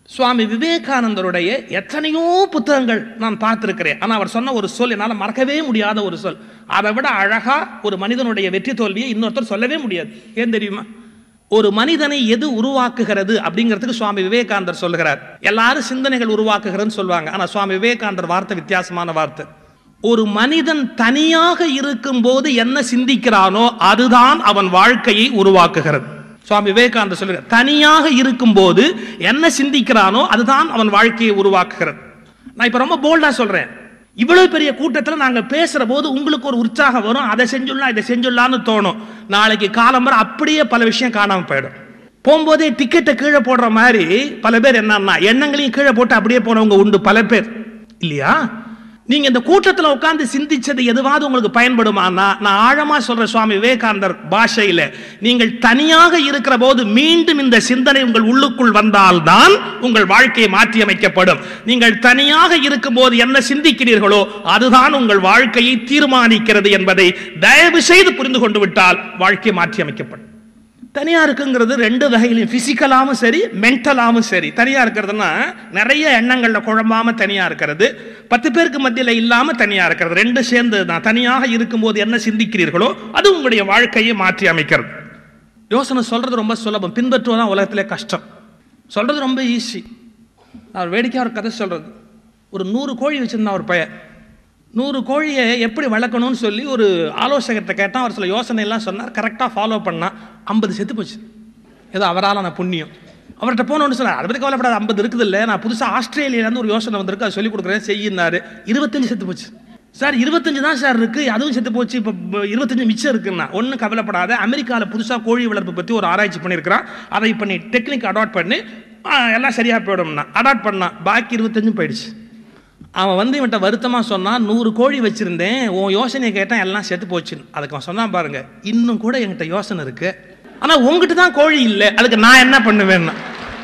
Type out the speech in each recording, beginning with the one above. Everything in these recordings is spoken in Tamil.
சுவாமி விவேகானந்தருடைய எத்தனையோ புத்தகங்கள் நான் பார்த்திருக்கிறேன் ஆனால் அவர் சொன்ன ஒரு சொல் என்னால் மறக்கவே முடியாத ஒரு சொல் அதை விட அழகா ஒரு மனிதனுடைய வெற்றி தோல்வியை இன்னொருத்தர் சொல்லவே முடியாது ஏன் தெரியுமா ஒரு மனிதனை எது உருவாக்குகிறது அப்படிங்கிறதுக்கு சுவாமி விவேகானந்தர் சொல்லுகிறார் எல்லாரும் சிந்தனைகள் உருவாக்குகிறதுன்னு சொல்லுவாங்க ஆனால் சுவாமி விவேகானந்தர் வார்த்தை வித்தியாசமான வார்த்தை ஒரு மனிதன் தனியாக இருக்கும்போது என்ன சிந்திக்கிறானோ அதுதான் அவன் வாழ்க்கையை உருவாக்குகிறது சுவாமி விவேகானந்தர் சொல்லுகிறார் தனியாக இருக்கும்போது என்ன சிந்திக்கிறானோ அதுதான் அவன் வாழ்க்கையை உருவாக்குகிறது நான் இப்ப ரொம்ப போல்டா சொல்றேன் இவ்வளவு பெரிய கூட்டத்தில் நாங்க பேசுற போது உங்களுக்கு ஒரு உற்சாகம் வரும் அதை செஞ்சுடலாம் இதை செஞ்சுடலாம்னு தோணும் நாளைக்கு காலம்பரம் அப்படியே பல விஷயம் காணாம போயிடும் போகும்போதே டிக்கெட்டை கீழே போடுற மாதிரி பல பேர் என்னன்னா எண்ணங்களையும் கீழே போட்டு அப்படியே போனவங்க உண்டு பல பேர் இல்லையா நீங்க இந்த கூட்டத்தில் உட்கார்ந்து சிந்திச்சது எதுவாவது உங்களுக்கு பயன்படுமானா நான் ஆழமா சொல்ற சுவாமி விவேகானந்தர் பாஷையில நீங்கள் தனியாக இருக்கிற போது மீண்டும் இந்த சிந்தனை உங்கள் உள்ளுக்குள் வந்தால்தான் உங்கள் வாழ்க்கையை மாற்றி அமைக்கப்படும் நீங்கள் தனியாக இருக்கும்போது என்ன சிந்திக்கிறீர்களோ அதுதான் உங்கள் வாழ்க்கையை தீர்மானிக்கிறது என்பதை தயவு செய்து புரிந்து கொண்டு விட்டால் வாழ்க்கை மாற்றி அமைக்கப்படும் தனியா இருக்குங்கிறது ரெண்டு வகையிலையும் பிசிக்கலாவும் சரி மென்டலாவும் சரி தனியா இருக்கிறதுனா நிறைய எண்ணங்கள்ல குழம்பாம தனியா இருக்கிறது பத்து பேருக்கு மத்தியில் இல்லாம தனியா இருக்கிறது ரெண்டு சேர்ந்து தான் தனியாக இருக்கும்போது என்ன சிந்திக்கிறீர்களோ அது உங்களுடைய வாழ்க்கையை மாற்றி அமைக்கிறது யோசனை சொல்றது ரொம்ப சுலபம் பின்பற்றுவதான் உலகத்திலே கஷ்டம் சொல்றது ரொம்ப ஈஸி நான் வேடிக்கையாக ஒரு கதை சொல்றது ஒரு நூறு கோழி வச்சிருந்தான் ஒரு பையன் நூறு கோழியை எப்படி வளர்க்கணும்னு சொல்லி ஒரு ஆலோசகர்கிட்ட கேட்டால் அவர் சில யோசனை எல்லாம் சொன்னார் கரெக்டாக ஃபாலோ பண்ணா ஐம்பது செத்து போச்சு ஏதோ அவரால் நான் புண்ணியம் அவர்கிட்ட போனோன்னு சொன்னார் அதை பற்றி கவலைப்படாது ஐம்பது இருக்குது இல்லை நான் புதுசாக ஆஸ்திரேலியாலேருந்து ஒரு யோசனை வந்திருக்கு அதை சொல்லிக் கொடுக்குறேன் செய்யினாரு இருபத்தஞ்சு செத்து போச்சு சார் இருபத்தஞ்சு தான் சார் இருக்கு அதுவும் செத்து போச்சு இப்போ இருபத்தஞ்சு மிச்சம் இருக்குன்னா ஒன்றும் கவலைப்படாத அமெரிக்காவில் புதுசாக கோழி வளர்ப்பு பற்றி ஒரு ஆராய்ச்சி பண்ணியிருக்கிறான் அதை இப்போ நீ டெக்னிக் அடாப்ட் பண்ணி ஆ, எல்லாம் சரியாக போயிடும்னா அடாப்ட் பண்ணான் பாக்கி இருபத்தஞ்சும் போயிடுச்சு அவன் வந்து இவன்ட்ட வருத்தமாக சொன்னான் நூறு கோழி வச்சிருந்தேன் உன் யோசனையை கேட்டான் எல்லாம் செத்து போச்சுன்னு அதுக்கு அவன் சொன்னான் பாருங்க இன்னும் கூட என்கிட்ட யோசனை இருக்கு ஆனால் உங்ககிட்ட தான் கோழி இல்லை அதுக்கு நான் என்ன பண்ணுவேன்னா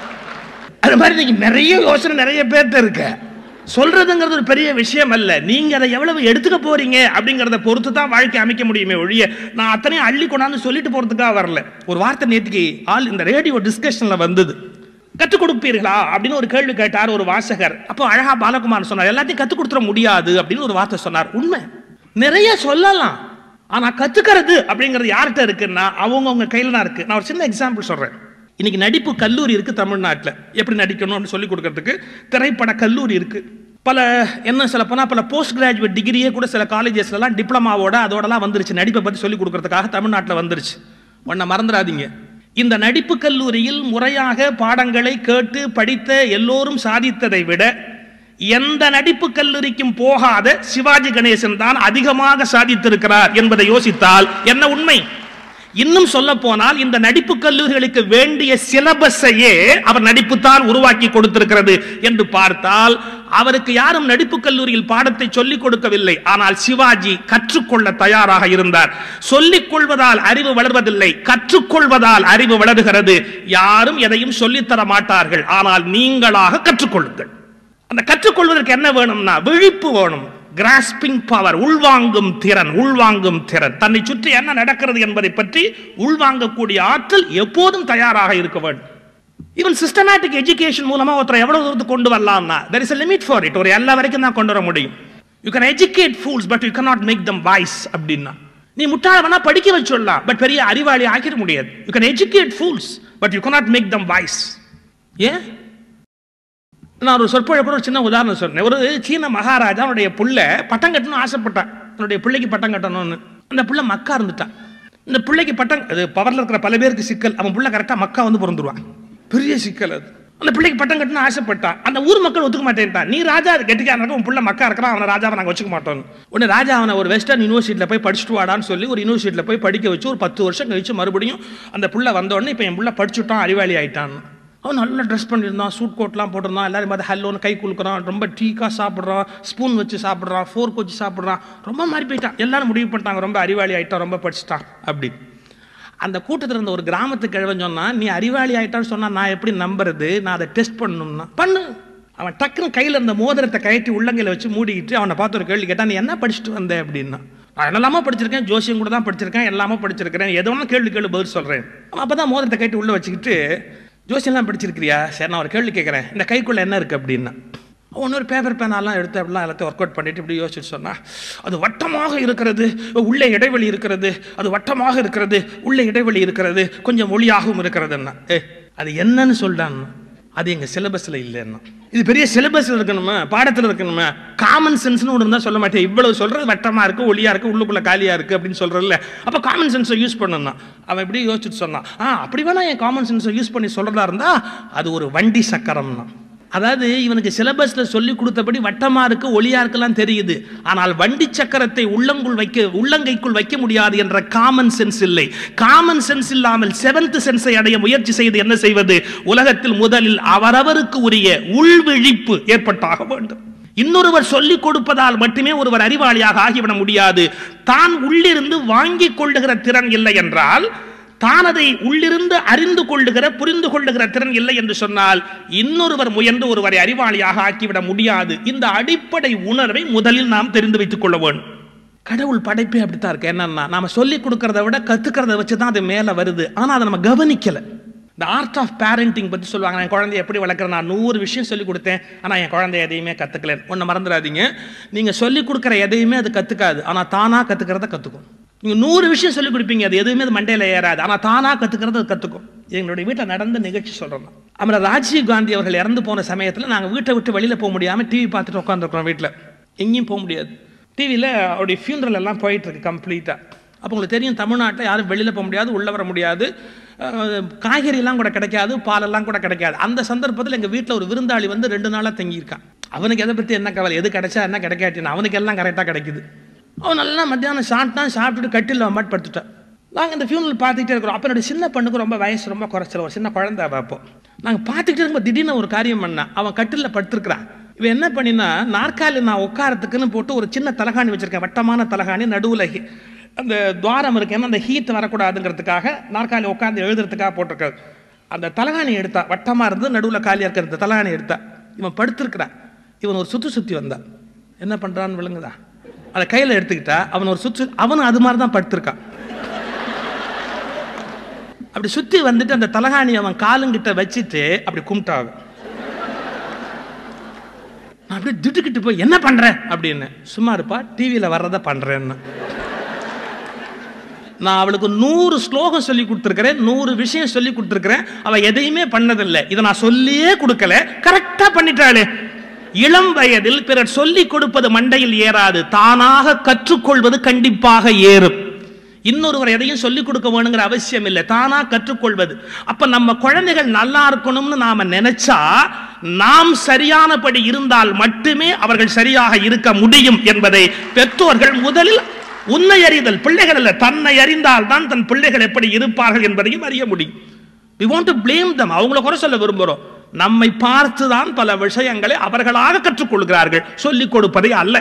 அது மாதிரி நீங்க நிறைய யோசனை நிறைய பேர்கிட்ட இருக்க சொல்றதுங்கிறது ஒரு பெரிய விஷயம் அல்ல நீங்க அதை எவ்வளவு எடுத்துக்க போறீங்க அப்படிங்கறத பொறுத்து தான் வாழ்க்கை அமைக்க முடியுமே ஒழிய நான் அத்தனையும் அள்ளி கொண்டாந்து சொல்லிட்டு போறதுக்காக வரல ஒரு வார்த்தை நேற்றுக்கு ஆள் இந்த ரேடியோ டிஸ்கஷன்ல வந்தது கற்றுக் கொடுப்பீர்களா அப்படின்னு ஒரு கேள்வி கேட்டார் ஒரு வாசகர் அப்போ அழகா பாலகுமார் சொன்னார் எல்லாத்தையும் கற்றுக் கொடுத்துட முடியாது அப்படின்னு ஒரு வார்த்தை சொன்னார் உண்மை நிறைய சொல்லலாம் ஆனா கத்துக்கிறது அப்படிங்கிறது யார்கிட்ட இருக்குன்னா அவங்கவங்க கையில தான் இருக்கு நான் ஒரு சின்ன எக்ஸாம்பிள் சொல்றேன் இன்னைக்கு நடிப்பு கல்லூரி இருக்கு தமிழ்நாட்டில் எப்படி நடிக்கணும் அப்படின்னு சொல்லி கொடுக்கறதுக்கு திரைப்பட கல்லூரி இருக்கு பல என்ன சொல்ல போனா பல போஸ்ட் கிராஜுவேட் டிகிரியே கூட சில காலேஜஸ்லாம் டிப்ளமாவோட அதோடலாம் வந்துருச்சு நடிப்பை பற்றி சொல்லி கொடுக்கறதுக்காக தமிழ்நாட்டில் வந்துருச்சு ஒன்றை மறந்துடாதீங்க இந்த நடிப்பு கல்லூரியில் முறையாக பாடங்களை கேட்டு படித்த எல்லோரும் சாதித்ததை விட எந்த நடிப்பு கல்லூரிக்கும் போகாத சிவாஜி கணேசன் தான் அதிகமாக சாதித்திருக்கிறார் என்பதை யோசித்தால் என்ன உண்மை இன்னும் சொல்ல போனால் இந்த நடிப்பு கல்லூரிகளுக்கு வேண்டிய சிலபஸையே அவர் நடிப்பு தான் உருவாக்கி கொடுத்திருக்கிறது என்று பார்த்தால் அவருக்கு யாரும் நடிப்பு கல்லூரியில் பாடத்தை சொல்லிக் கொடுக்கவில்லை ஆனால் சிவாஜி கற்றுக்கொள்ள தயாராக இருந்தார் சொல்லிக் கொள்வதால் அறிவு வளர்வதில்லை கற்றுக்கொள்வதால் அறிவு வளருகிறது யாரும் எதையும் சொல்லித்தர மாட்டார்கள் ஆனால் நீங்களாக கற்றுக்கொள்ளுங்கள் அந்த கற்றுக்கொள்வதற்கு என்ன வேணும்னா விழிப்பு வேணும் கிராஸ்பிங் பவர் உள்வாங்கும் திறன் உள்வாங்கும் திறன் தன்னை சுற்றி என்ன நடக்கிறது என்பதை பற்றி உள்வாங்கக்கூடிய ஆற்றல் எப்போதும் தயாராக இருக்க வேண்டும் ஈவன் சிஸ்டமேட்டிக் எஜுகேஷன் மூலமா ஒருத்தர் எவ்வளவு தூரத்துக்கு கொண்டு வரலாம்னா there is a limit for it ஒரு எல்லா வரைக்கும் தான் கொண்டு வர முடியும் you can educate fools but you cannot make them wise அப்படின்னா நீ முட்டாள வேணா படிக்க வச்சுடலாம் பட் பெரிய அறிவாளி ஆக்கிட முடியாது you can educate fools but you cannot make them wise ஏன் நான் ஒரு சொற்பொழிப்பு ஒரு சின்ன உதாரணம் சொன்னேன் ஒரு சீன மகாராஜா அவனுடைய புள்ள பட்டம் கட்டணும்னு ஆசைப்பட்டான் தன்னுடைய பிள்ளைக்கு பட்டம் கட்டணும்னு அந்த புள்ள மக்கா இருந்துட்டான் இந்த பிள்ளைக்கு பட்டம் அது பவர்ல இருக்கிற பல பேருக்கு சிக்கல் அவன் புள்ள கரெக்டா மக்கா வந்து பிறந்துருவான் பெரிய சிக்கல் அது அந்த பிள்ளைக்கு பட்டம் கட்டணும்னு ஆசைப்பட்டான் அந்த ஊர் மக்கள் ஒத்துக்க மாட்டேன்ட்டான் நீ ராஜா கெட்டிக்காரன் உன் புள்ள மக்கா இருக்கிறான் அவனை ராஜாவை நாங்கள் வச்சுக்க மாட்டோம் உடனே ராஜா அவனை ஒரு வெஸ்டர்ன் யூனிவர்சிட்டியில் போய் படிச்சுட்டு வாடான்னு சொல்லி ஒரு யூனிவர்சிட்டியில் போய் படிக்க வச்சு ஒரு பத்து வருஷம் கழிச்சு மறுபடியும் அந்த புள்ள வந்த உடனே இப்போ என் புள்ள படிச்சுட்டான் அறிவாளி ஆயிட்டான் அவன் நல்லா ட்ரெஸ் பண்ணியிருந்தான் சூட் கோட்லாம் போட்டிருந்தான் எல்லாரும் பார்த்து ஹல்லோன்னு கை குலுக்குறான் ரொம்ப டீக்காக சாப்பிட்றான் ஸ்பூன் வச்சு சாப்பிட்றான் ஃபோர்க் வச்சு சாப்பிட்றான் ரொம்ப மாறி போயிட்டான் எல்லாரும் முடிவு பண்ணிட்டாங்க ரொம்ப அறிவாளி ஆயிட்டான் ரொம்ப படிச்சிட்டான் அப்படி அந்த கூட்டத்தில் இருந்த ஒரு கிராமத்து கிழவன் சொன்னான் நீ அறிவாளி ஆயிட்டான்னு சொன்னா நான் எப்படி நம்புறது நான் அதை டெஸ்ட் பண்ணணும்னா பண்ணு அவன் டக்குன்னு கையில் இருந்த மோதிரத்தை கயற்றி உள்ளங்கையில் வச்சு மூடிக்கிட்டு அவனை பார்த்து ஒரு கேள்வி கேட்டான் நீ என்ன படிச்சுட்டு வந்த அப்படின்னா நான் என்னெல்லாமோ படிச்சிருக்கேன் ஜோசியம் கூட தான் படிச்சிருக்கேன் எல்லாமே படிச்சிருக்கிறேன் எது வேணாலும் கேள்வி கேள்வி பதில் சொல்கிறேன் அவன் அப்போ தான் மோதிரத்தை கட்டி உள்ளே வச்சுக்கிட்டு ஜோசியெல்லாம் படிச்சிருக்கிறியா சரி நான் ஒரு கேள்வி கேட்குறேன் இந்த கைக்குள்ள என்ன இருக்கு அப்படின்னா அவன் ஒரு பேப்பர் பேனாலாம் எடுத்து அப்படிலாம் எல்லாத்தையும் ஒர்க் அவுட் பண்ணிட்டு இப்படி யோசிச்சுட்டு சொன்னா அது வட்டமாக இருக்கிறது உள்ளே இடைவெளி இருக்கிறது அது வட்டமாக இருக்கிறது உள்ளே இடைவெளி இருக்கிறது கொஞ்சம் ஒளியாகவும் இருக்கிறதுன்னா ஏ அது என்னன்னு சொல்றான் அது எங்க சிலபஸ்ல இல்லைன்னா இது பெரிய சிலபஸ்ல இருக்கணுமா பாடத்துல இருக்கணுமா காமன் சென்ஸ்னு ஒன்று இருந்தா சொல்ல மாட்டேன் இவ்வளவு சொல்றது வட்டமா இருக்கு ஒளியா இருக்கு உள்ளுக்குள்ள காலியா இருக்கு அப்படின்னு சொல்றல அப்ப காமன் சென்ஸை யூஸ் பண்ணணும் அவன் இப்படி யோசிச்சுட்டு சொன்னான் ஆ அப்படி வேணா என் காமன் சென்ஸை யூஸ் பண்ணி சொல்றதா இருந்தா அது ஒரு வண்டி சக்கரம்னா அதாவது இவனுக்கு சிலபஸ்ல சொல்லி கொடுத்தபடி வட்டமா இருக்கு ஒளியா இருக்கலாம் தெரியுது ஆனால் வண்டி சக்கரத்தை உள்ளங்குள் வைக்க உள்ளங்கைக்குள் வைக்க முடியாது என்ற காமன் சென்ஸ் இல்லை காமன் சென்ஸ் இல்லாமல் செவன்த் சென்ஸை அடைய முயற்சி செய்து என்ன செய்வது உலகத்தில் முதலில் அவரவருக்கு உரிய உள்விழிப்பு ஏற்பட்டாக வேண்டும் இன்னொருவர் சொல்லிக் கொடுப்பதால் மட்டுமே ஒருவர் அறிவாளியாக ஆகிவிட முடியாது தான் உள்ளிருந்து வாங்கிக் கொள்ளுகிற திறன் இல்லை என்றால் தான் அதை உள்ளிருந்து அறிந்து கொள்ளுகிற புரிந்து கொள்ளுகிற திறன் இல்லை என்று சொன்னால் இன்னொருவர் முயன்று ஒருவரை அறிவாளியாக ஆக்கிவிட முடியாது இந்த அடிப்படை உணர்வை முதலில் நாம் தெரிந்து வைத்துக் கொள்ள வேண்டும் கடவுள் படைப்பே அப்படித்தான் இருக்கு என்னன்னா நாம சொல்லி கொடுக்கறத விட கத்துக்கிறத வச்சு தான் அது மேல வருது ஆனா அதை நம்ம கவனிக்கல இந்த ஆர்ட் ஆஃப் பேரண்டிங் பத்தி சொல்லுவாங்க என் குழந்தைய எப்படி வளர்க்குறேன் நான் நூறு விஷயம் சொல்லி கொடுத்தேன் ஆனா என் குழந்தை எதையுமே கத்துக்கல ஒன்னு மறந்துடாதீங்க நீங்க சொல்லி கொடுக்குற எதையுமே அது கத்துக்காது ஆனா தானா கத்துக்கிறத கத்துக்கும் நீங்க நூறு விஷயம் சொல்லி கொடுப்பீங்க அது எதுவுமே அது மண்டையில ஏறாது ஆனா தானா கத்துக்கிறது அது கத்துக்கும் எங்களுடைய வீட்டில் நடந்த நிகழ்ச்சி சொல்றேன் நான். அப்புறம் ராஜீவ் காந்தி அவர்கள் இறந்து போன சமயத்துல நாங்க வீட்டை விட்டு வெளியில போக முடியாம டிவி பார்த்துட்டு உட்காந்துருக்கோம் வீட்டில் எங்கேயும் போக முடியாது டிவியில் அவருடைய funeral எல்லாம் போயிட்டு இருக்கு கம்ப்ளீட்டா அப்போ உங்களுக்கு தெரியும் தமிழ்நாட்டில் யாரும் வெளியில போக முடியாது உள்ள வர முடியாது அஹ், காய்கறியெல்லாம் கூட கிடைக்காது பாலெல்லாம் கூட கிடைக்காது அந்த சந்தர்ப்பத்தில் எங்க வீட்டில் ஒரு விருந்தாளி வந்து ரெண்டு நாளா தங்கியிருக்கான் அவனுக்கு எதை பத்தி என்ன கவலை எது கிடைச்சா என்ன கிடைக்காட்டின்னு அவனுக்கு எல்லாம் கரெக்டாக கிடைக்குது அவன் நல்லா மத்தியானம் சாப்பிட்டான் சாப்பிட்டுட்டு கட்டில் மாட்டு படுத்துட்டான் நாங்கள் இந்த ஃபியூனல் பார்த்துக்கிட்டே இருக்கிறோம் அப்போ என்னோட சின்ன பொண்ணுக்கு ரொம்ப வயசு ரொம்ப குறைச்சல ஒரு சின்ன குழந்தை அவ அப்போ நாங்கள் பார்த்துக்கிட்டே இருக்கும்போது திடீர்னு ஒரு காரியம் பண்ணான் அவன் கட்டிலில் படுத்திருக்கிறான் இவன் என்ன பண்ணினா நாற்காலி நான் உட்காரத்துக்குன்னு போட்டு ஒரு சின்ன தலகாணி வச்சிருக்கேன் வட்டமான தலகாணி நடுவில் அந்த துவாரம் இருக்கு ஏன்னா அந்த ஹீட் வரக்கூடாதுங்கிறதுக்காக நாற்காலி உட்காந்து எழுதுறதுக்காக போட்டிருக்காரு அந்த தலகாணி எடுத்தா வட்டமாக இருந்து நடுவில் காலியாக இருக்கிற அந்த தலகாணி எடுத்தா இவன் படுத்திருக்கிறான் இவன் ஒரு சுற்றி சுற்றி வந்தான் என்ன பண்ணுறான்னு விளங்குதா அதை கையில் எடுத்துக்கிட்டா அவன் ஒரு சுற்று அவனும் அது மாதிரி தான் படுத்திருக்கான் அப்படி சுத்தி வந்துட்டு அந்த தலகாணி அவன் காலுங்கிட்ட வச்சுட்டு அப்படி கும்பிட்டாவ நான் அப்படியே திட்டுக்கிட்டு போய் என்ன பண்ற அப்படின்னு சும்மா இருப்பா டிவியில வர்றத பண்றேன்னு நான் அவளுக்கு நூறு ஸ்லோகம் சொல்லி கொடுத்துருக்கிறேன் நூறு விஷயம் சொல்லி கொடுத்துருக்கிறேன் அவ எதையுமே பண்ணதில்லை இதை நான் சொல்லியே கொடுக்கல கரெக்டா பண்ணிட்டாளே இளம் வயதில் பிறர் சொல்லிக் கொடுப்பது மண்டையில் ஏறாது தானாக கற்றுக்கொள்வது கண்டிப்பாக ஏறும் இன்னொருவர் எதையும் சொல்லிக் கொடுக்க வேணுங்கிற அவசியம் இல்லை தானா கற்றுக்கொள்வது அப்ப நம்ம குழந்தைகள் நல்லா இருக்கணும்னு நாம நினைச்சா நாம் சரியானபடி இருந்தால் மட்டுமே அவர்கள் சரியாக இருக்க முடியும் என்பதை பெற்றோர்கள் முதலில் உன்னை அறிதல் பிள்ளைகள் அல்ல தன்னை அறிந்தால் தான் தன் பிள்ளைகள் எப்படி இருப்பார்கள் என்பதையும் அறிய முடியும் we want to blame them அவங்கள குறை சொல்ல விரும்புகிறோம் நம்மை பார்த்து தான் பல விஷயங்களை அவர்களாக கற்றுக்கொள்கிறார்கள் சொல்லிக் கொடுப்பதை அல்ல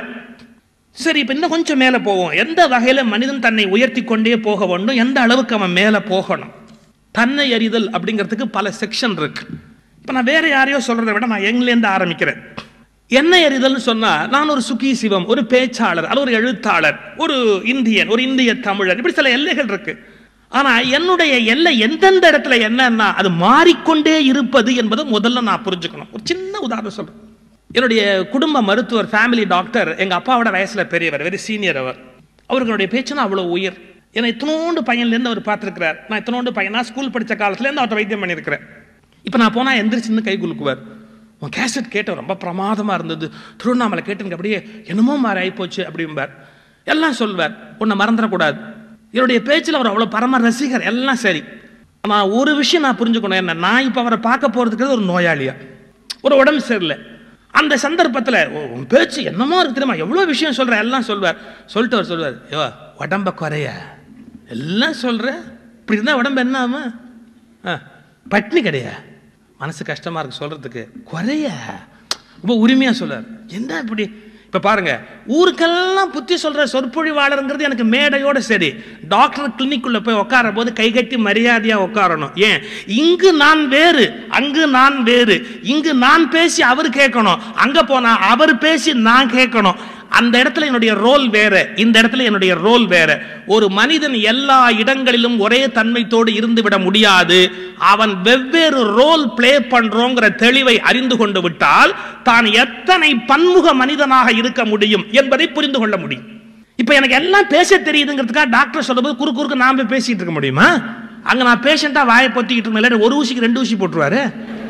சரி இப்ப இன்னும் கொஞ்சம் மேல போவோம் எந்த வகையில மனிதன் தன்னை உயர்த்தி கொண்டே போக வேண்டும் எந்த அளவுக்கு அவன் மேல போகணும் தன்னை அறிதல் அப்படிங்கிறதுக்கு பல செக்ஷன் இருக்கு இப்ப நான் வேற யாரையோ சொல்றதை விட நான் எங்கிலேருந்து ஆரம்பிக்கிறேன் என்னை அறிதல்னு சொன்னா நான் ஒரு சுகி சிவம் ஒரு பேச்சாளர் அல்லது ஒரு எழுத்தாளர் ஒரு இந்தியன் ஒரு இந்திய தமிழர் இப்படி சில எல்லைகள் இருக்கு ஆனா என்னுடைய எல்லை எந்தெந்த இடத்துல என்னன்னா அது மாறிக்கொண்டே இருப்பது என்பதை முதல்ல நான் புரிஞ்சுக்கணும் ஒரு சின்ன உதாரணம் சொல்றேன் என்னுடைய குடும்ப மருத்துவர் ஃபேமிலி டாக்டர் எங்க அப்பாவோட வயசுல பெரியவர் வெரி சீனியர் அவர் அவர்களுடைய பேச்சுனா அவ்வளவு உயர் ஏன்னா இத்தனோண்டு பையன்லேருந்து அவர் பார்த்துருக்கிறார் நான் இத்தனோண்டு பையனா ஸ்கூல் படிச்ச காலத்துலேருந்து அவர்கிட்ட வைத்தியம் பண்ணியிருக்கிறேன் இப்போ நான் போனா எந்திரிச்சுன்னு கை குலுக்குவார் உன் கேசட் கேட்ட ரொம்ப பிரமாதமா இருந்தது திருவண்ணாமலை கேட்டுங்க அப்படியே என்னமோ மாறி ஆயிப்போச்சு அப்படிம்பார் எல்லாம் சொல்வார் உன்னை மறந்துடக்கூடாது என்னுடைய பேச்சில் அவர் அவ்வளோ பரம ரசிகர் எல்லாம் சரி ஆனால் ஒரு விஷயம் நான் புரிஞ்சுக்கணும் என்ன நான் இப்போ அவரை பார்க்க போகிறதுக்கு ஒரு நோயாளியா ஒரு உடம்பு சரியில்லை அந்த சந்தர்ப்பத்தில் உன் பேச்சு என்னமோ இருக்கு தெரியுமா எவ்வளோ விஷயம் சொல்ற எல்லாம் சொல்வார் சொல்லிட்டு அவர் சொல்வார் யோ உடம்ப குறைய எல்லாம் சொல்ற இப்படி இருந்தால் உடம்பு என்ன ஆகும் ஆ, பட்னி கிடையா மனசு கஷ்டமா இருக்கு சொல்றதுக்கு குறைய ரொம்ப உரிமையா சொல்றார் என்ன இப்படி இப்ப பாருங்க ஊருக்கெல்லாம் புத்தி சொல்ற சொற்பொழிவாளருங்கிறது எனக்கு மேடையோட சரி டாக்டர் கிளினிக்குள்ள போய் உட்கார போது கை கட்டி மரியாதையா உட்காரணும் ஏன் இங்கு நான் வேறு அங்கு நான் வேறு இங்கு நான் பேசி அவர் கேட்கணும் அங்க போனா அவர் பேசி நான் கேட்கணும் அந்த இடத்துல என்னுடைய ரோல் வேற இந்த இடத்துல என்னுடைய ரோல் வேற ஒரு மனிதன் எல்லா இடங்களிலும் ஒரே தன்மைத்தோடு இருந்து விட முடியாது அவன் வெவ்வேறு ரோல் பிளே பண்றோங்கிற தெளிவை அறிந்து கொண்டு விட்டால் தான் எத்தனை பன்முக மனிதனாக இருக்க முடியும் என்பதை புரிந்து கொள்ள முடியும் இப்ப எனக்கு எல்லாம் பேச தெரியுதுங்கிறதுக்காக டாக்டர் சொல்லும்போது குறு குறுக்கு நான் போய் பேசிட்டு இருக்க முடியுமா அங்க நான் பேஷண்டா வாயை பொத்திக்கிட்டு இருந்தேன் ஒரு ஊசிக்கு ரெண்டு ஊசி போட்டுருவாரு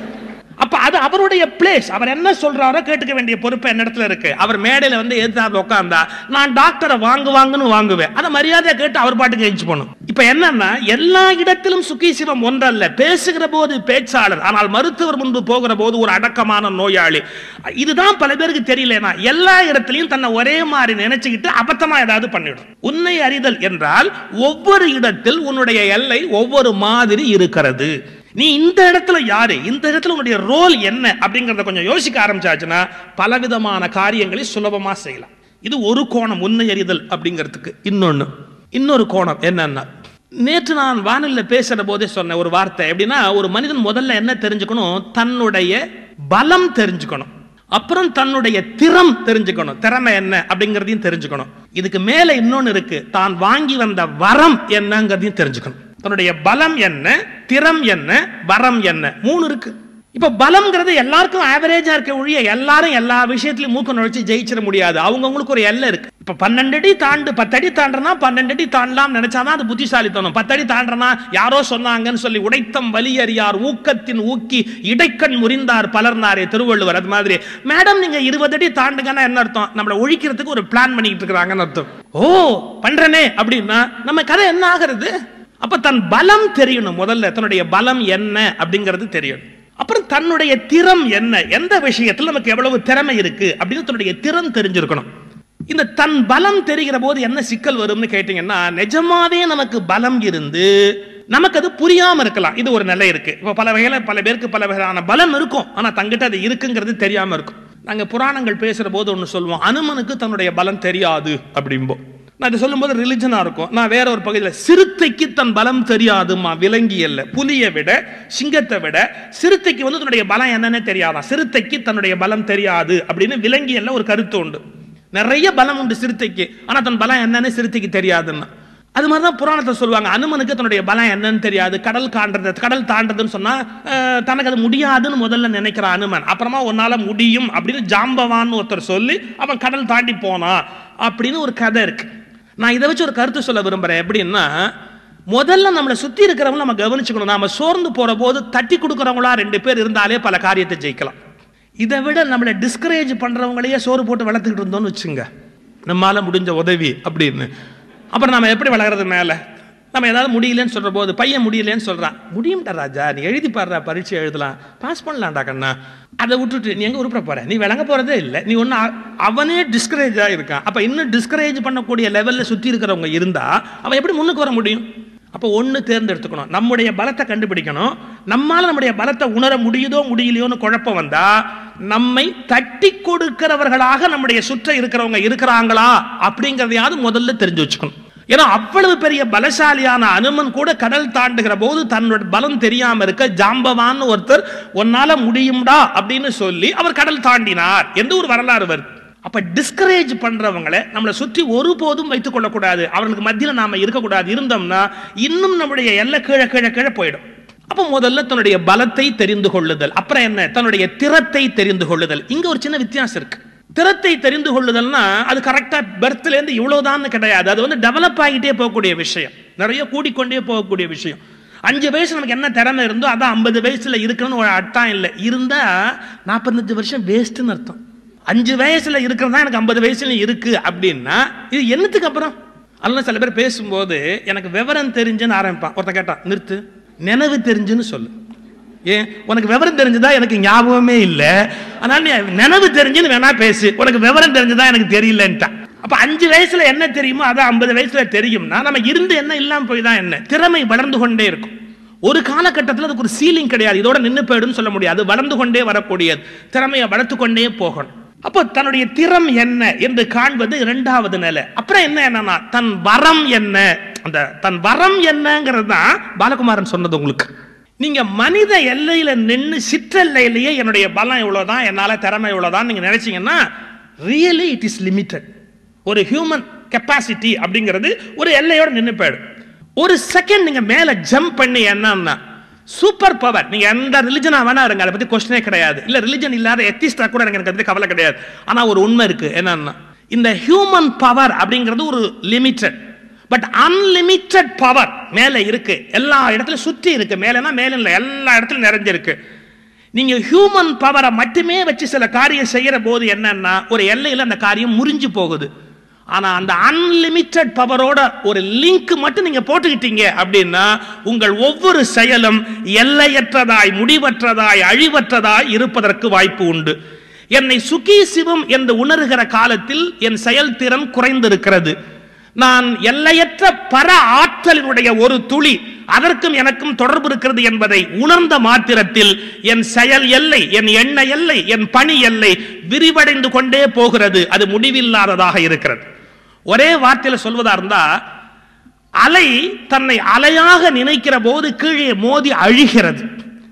அப்ப அது அவருடைய பிளேஸ் அவர் என்ன சொல்றாரோ கேட்டுக்க வேண்டிய பொறுப்பு என்ன இடத்துல இருக்கு அவர் மேடையில வந்து எதிர்த்தாப்புல உட்கார்ந்தா நான் டாக்டரை வாங்கு வாங்குன்னு வாங்குவேன் அதை மரியாதையா கேட்டு அவர் பாட்டுக்கு எழுச்சி பண்ணும் இப்ப என்னன்னா எல்லா இடத்திலும் சுக்கி சிவம் ஒன்றல்ல பேசுகிற போது பேச்சாளர் ஆனால் மருத்துவர் முன்பு போகிற போது ஒரு அடக்கமான நோயாளி இதுதான் பல பேருக்கு தெரியலனா எல்லா இடத்திலையும் தன்னை ஒரே மாதிரி நினைச்சுக்கிட்டு அபத்தமா ஏதாவது பண்ணிடும் உன்னை அறிதல் என்றால் ஒவ்வொரு இடத்தில் உன்னுடைய எல்லை ஒவ்வொரு மாதிரி இருக்கிறது நீ இந்த இடத்துல யாரு இந்த இடத்துல உன்னுடைய ரோல் என்ன அப்படிங்கறத கொஞ்சம் யோசிக்க ஆரம்பிச்சாச்சுன்னா பலவிதமான காரியங்களை சுலபமா செய்யலாம் இது ஒரு கோணம் உன்னை அறிதல் அப்படிங்கிறதுக்கு இன்னொன்னு இன்னொரு கோணம் என்னன்னா நேற்று நான் வானிலை பேசுற போதே சொன்ன ஒரு வார்த்தை எப்படின்னா ஒரு மனிதன் முதல்ல என்ன தெரிஞ்சுக்கணும் தன்னுடைய பலம் தெரிஞ்சுக்கணும் அப்புறம் தன்னுடைய திறம் தெரிஞ்சுக்கணும் திறமை என்ன அப்படிங்கறதையும் தெரிஞ்சுக்கணும் இதுக்கு மேல இன்னொன்னு இருக்கு தான் வாங்கி வந்த வரம் என்னங்கிறதையும் தெரிஞ்சுக்கணும் தன்னுடைய பலம் என்ன திறம் என்ன வரம் என்ன மூணு இருக்கு இப்ப பலம்ங்கிறது எல்லாருக்கும் ஆவரேஜா இருக்க ஒழிய எல்லாரும் எல்லா விஷயத்திலும் மூக்க நுழைச்சு ஜெயிச்சிட முடியாது அவங்கவுங்களுக்கு ஒரு எல்லை இருக்கு இப்ப பன்னெண்டு அடி தாண்டு பத்து அடி தாண்டனா பன்னெண்டு அடி தாண்டலாம் நினைச்சாதான் அது புத்திசாலித்தனம் பத்து அடி தாண்டனா யாரோ சொன்னாங்கன்னு சொல்லி உடைத்தம் வலியறியார் ஊக்கத்தின் ஊக்கி இடைக்கண் முறிந்தார் பலர்னாரே திருவள்ளுவர் அது மாதிரி மேடம் நீங்க இருபது அடி தாண்டுங்கன்னா என்ன அர்த்தம் நம்மளை ஒழிக்கிறதுக்கு ஒரு பிளான் பண்ணிக்கிட்டு இருக்கிறாங்கன்னு அர்த்தம் ஓ பண்றனே அப்படின்னா நம்ம கதை என்ன ஆகிறது அப்ப தன் பலம் தெரியணும் முதல்ல தன்னுடைய பலம் என்ன அப்படிங்கிறது தெரியணும் அப்புறம் தன்னுடைய திறம் என்ன எந்த விஷயத்தில் நமக்கு எவ்வளவு திறமை இருக்கு அப்படின்னு தன்னுடைய திறம் தெரிஞ்சிருக்கணும் இந்த தன் பலம் தெரிகிற போது என்ன சிக்கல் வரும்னு கேட்டீங்கன்னா நிஜமாவே நமக்கு பலம் இருந்து நமக்கு அது புரியாம இருக்கலாம் இது ஒரு நிலை இருக்கு இப்போ பல வகையில பல பேருக்கு பல வகையான பலம் இருக்கும் ஆனா தங்கிட்ட அது இருக்குங்கிறது தெரியாம இருக்கும் நாங்க புராணங்கள் பேசுற போது ஒன்று சொல்லுவோம் அனுமனுக்கு தன்னுடைய பலம் தெரியாது அப்படிம்போம் நான் இதை சொல்லும்போது ரிலிஜனா இருக்கும் நான் வேற ஒரு பகுதியில் சிறுத்தைக்கு தன் பலம் தெரியாதுமா விலங்கி அல்ல புலியை விட சிங்கத்தை விட சிறுத்தைக்கு வந்து தன்னுடைய பலம் என்னன்னு தெரியாதான் சிறுத்தைக்கு தன்னுடைய பலம் தெரியாது அப்படின்னு விலங்கி அல்ல ஒரு கருத்து உண்டு நிறைய பலம் உண்டு சிறுத்தைக்கு ஆனா தன் பலம் என்னன்னு சிறுத்தைக்கு தெரியாதுன்னா அது மாதிரி தான் புராணத்தை சொல்லுவாங்க அனுமனுக்கு தன்னுடைய பலம் என்னன்னு தெரியாது கடல் காண்றது கடல் தாண்டதுன்னு சொன்னா அஹ், தனக்கு அது முடியாதுன்னு முதல்ல நினைக்கிறான் அனுமன் அப்புறமா உன்னால முடியும் அப்படின்னு ஜாம்பவான்னு ஒருத்தர் சொல்லி அவன் கடல் தாண்டி போனான் அப்படின்னு ஒரு கதை இருக்கு நான் இதை வச்சு ஒரு கருத்து சொல்ல விரும்புறேன் எப்படின்னா முதல்ல நம்மளை சுத்தி இருக்கிறவங்க நம்ம கவனிச்சுக்கணும் நாம சோர்ந்து போற போது தட்டி கொடுக்கறவங்களா ரெண்டு பேர் இருந்தாலே பல காரியத்தை ஜெயிக்கலாம் இதை விட நம்மளை டிஸ்கரேஜ் பண்றவங்களையே சோறு போட்டு வளர்த்துக்கிட்டு இருந்தோம்னு வச்சுங்க நம்மால முடிஞ்ச உதவி அப்படின்னு அப்புறம் நம்ம எப்படி வளர்றது மேல நம்ம ஏதாவது முடியலன்னு சொல்ற போது பையன் முடியலன்னு சொல்றான் முடியும்டா ராஜா நீ எழுதி பாடுறா பரீட்சை எழுதலாம் பாஸ் பண்ணலாம்டா கண்ணா அதை விட்டுட்டு நீ எங்க உருப்பட போற நீ விளங்க போறதே இல்லை நீ ஒன்னு அவனே டிஸ்கரேஜா இருக்கான் அப்ப இன்னும் டிஸ்கரேஜ் பண்ணக்கூடிய லெவல்ல சுத்தி இருக்கிறவங்க இருந்தா அவன் எப்படி முன்னுக்கு வர முடியும் அப்போ ஒன்று தேர்ந்தெடுத்துக்கணும் நம்முடைய பலத்தை கண்டுபிடிக்கணும் நம்மால நம்முடைய பலத்தை உணர முடியுதோ முடியலையோன்னு குழப்பம் வந்தா நம்மை தட்டி கொடுக்கிறவர்களாக நம்முடைய சுற்ற இருக்கிறவங்க இருக்கிறாங்களா அப்படிங்கிறதையாவது முதல்ல தெரிஞ்சு வச்சுக்கணும் ஏன்னா அவ்வளவு பெரிய பலசாலியான அனுமன் கூட கடல் தாண்டுகிற போது தன்னோட பலம் தெரியாம இருக்க ஜாம்பவான்னு ஒருத்தர் உன்னால முடியும்டா அப்படின்னு சொல்லி அவர் கடல் தாண்டினார் என்று ஒரு வரலாறு வருது அப்ப டிஸ்கரேஜ் பண்றவங்களை நம்மளை சுற்றி ஒருபோதும் வைத்துக் கொள்ளக்கூடாது அவர்களுக்கு மத்தியில் நாம இருக்கக்கூடாது இருந்தோம்னா இன்னும் நம்முடைய எல்லை கீழே கீழே கீழே போயிடும் அப்ப முதல்ல தன்னுடைய பலத்தை தெரிந்து கொள்ளுதல் அப்புறம் என்ன தன்னுடைய திறத்தை தெரிந்து கொள்ளுதல் இங்க ஒரு சின்ன வித்தியாசம் இருக்கு திறத்தை தெரிந்து கொள்ளுதல்னா அது கரெக்டா பர்த்ல இருந்து இவ்வளவுதான் கிடையாது அது வந்து டெவலப் ஆகிட்டே போகக்கூடிய விஷயம் நிறைய கூடிக்கொண்டே போகக்கூடிய விஷயம் அஞ்சு வயசு நமக்கு என்ன திறமை இருந்தோ அதான் ஐம்பது வயசுல இருக்கணும்னு ஒரு அர்த்தம் இல்லை இருந்தா நாற்பத்தஞ்சு வருஷம் வேஸ்ட்னு அர்த்தம் அஞ்சு வயசுல இருக்கிறதா எனக்கு ஐம்பது வயசுல இருக்கு அப்படின்னா இது என்னத்துக்கு அப்புறம் அதெல்லாம் சில பேர் பேசும்போது எனக்கு விவரம் தெரிஞ்சுன்னு ஆரம்பிப்பான் ஒருத்தன் கேட்டான் நிறுத்து நினைவு தெரிஞ்சுன்னு சொல்லு ஏன் உனக்கு விவரம் தெரிஞ்சுதா எனக்கு ஞாபகமே இல்லை அதனால நீ நினைவு தெரிஞ்சுன்னு வேணா பேசு உனக்கு விவரம் தெரிஞ்சுதா எனக்கு தெரியலன்ட்டான் அப்ப அஞ்சு வயசுல என்ன தெரியுமோ அதான் ஐம்பது வயசுல தெரியும்னா நம்ம இருந்து என்ன இல்லாம போய் தான் என்ன திறமை வளர்ந்து கொண்டே இருக்கும் ஒரு காலகட்டத்தில் அதுக்கு ஒரு சீலிங் கிடையாது இதோட நின்று போயிடுன்னு சொல்ல முடியாது வளர்ந்து கொண்டே வரக்கூடியது திறமையை வளர்த்து கொண்டே போகணும் அப்போ தன்னுடைய திறம் என்ன என்று காண்பது இரண்டாவது நிலை அப்புறம் என்ன என்னன்னா தன் வரம் என்ன அந்த தன் வரம் என்னங்கிறது தான் பாலகுமாரன் சொன்னது உங்களுக்கு நீங்க மனித எல்லையில நின்று சிற்றெல்லையிலேயே என்னுடைய பலம் இவ்வளவுதான் என்னால திறமை இவ்வளவுதான் நீங்க நினைச்சீங்கன்னா ரியலி இட் இஸ் லிமிட்டட் ஒரு ஹியூமன் கெப்பாசிட்டி அப்படிங்கிறது ஒரு எல்லையோட நின்று போயிடும் ஒரு செகண்ட் நீங்க மேல ஜம்ப் பண்ணி என்னன்னா சூப்பர் பவர் நீங்க எந்த ரிலிஜனா வேணா இருங்க அதை பத்தி கொஸ்டினே கிடையாது இல்ல ரிலிஜன் இல்லாத எத்திஸ்டா கூட எனக்கு அதை பத்தி கவலை கிடையாது ஆனா ஒரு உண்மை இருக்கு என்னன்னா இந்த ஹியூமன் பவர் அப்படிங்கிறது ஒரு லிமிட்டட் பட் அன்லிமிட்டட் பவர் மேல இருக்கு எல்லா இடத்துலயும் சுற்றி இருக்கு மேலனா மேல இல்ல எல்லா இடத்துலயும் நிறைஞ்சிருக்கு நீங்க ஹியூமன் பவரை மட்டுமே வச்சு சில காரியம் செய்யற போது என்னன்னா ஒரு எல்லையில் அந்த காரியம் முறிஞ்சு போகுது ஆனா அந்த அன்லிமிட்டட் பவரோட ஒரு லிங்க் மட்டும் நீங்க போட்டுக்கிட்டீங்க அப்படின்னா உங்கள் ஒவ்வொரு செயலும் எல்லையற்றதாய் முடிவற்றதாய் அழிவற்றதாய் இருப்பதற்கு வாய்ப்பு உண்டு என்னை சுகி சிவம் என்று உணர்கிற காலத்தில் என் செயல்திறன் குறைந்திருக்கிறது நான் எல்லையற்ற பர ஆற்றலினுடைய ஒரு துளி அதற்கும் எனக்கும் தொடர்பு இருக்கிறது என்பதை உணர்ந்த மாத்திரத்தில் என் செயல் எல்லை என் எண்ண எல்லை என் பணி எல்லை விரிவடைந்து கொண்டே போகிறது அது முடிவில்லாததாக இருக்கிறது ஒரே வார்த்தையில சொல்வதா இருந்தா அலை தன்னை அலையாக நினைக்கிற போது கீழே மோதி அழிகிறது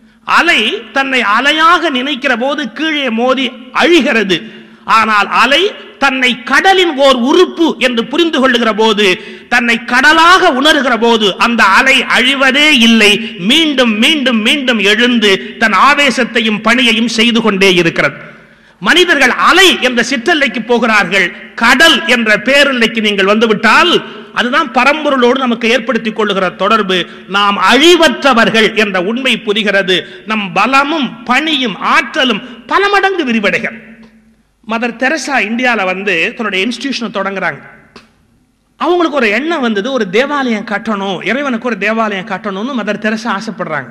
அலை தன்னை அலையாக நினைக்கிற போது கீழே மோதி அழிகிறது ஆனால் அலை தன்னை கடலின் ஓர் உறுப்பு என்று புரிந்து கொள்ளுகிற போது தன்னை கடலாக உணர்கிற போது அந்த அலை அழிவதே இல்லை மீண்டும் மீண்டும் மீண்டும் எழுந்து தன் ஆவேசத்தையும் பணியையும் செய்து கொண்டே இருக்கிறது மனிதர்கள் அலை என்ற சிற்றெல்லைக்கு போகிறார்கள் கடல் என்ற பேரெல்லைக்கு நீங்கள் வந்துவிட்டால் அதுதான் பரம்பொருளோடு நமக்கு ஏற்படுத்திக் கொள்ளுகிற தொடர்பு நாம் அழிவற்றவர்கள் என்ற உண்மை புரிகிறது நம் பலமும் பணியும் ஆற்றலும் பல மடங்கு விரிவடைகிறது மதர் தெரசா இந்தியாவில் வந்து தன்னுடைய இன்ஸ்டிடியூஷனை தொடங்குறாங்க அவங்களுக்கு ஒரு எண்ணம் வந்தது ஒரு தேவாலயம் கட்டணும் இறைவனுக்கு ஒரு தேவாலயம் கட்டணும்னு மதர் தெரசா ஆசைப்படுறாங்க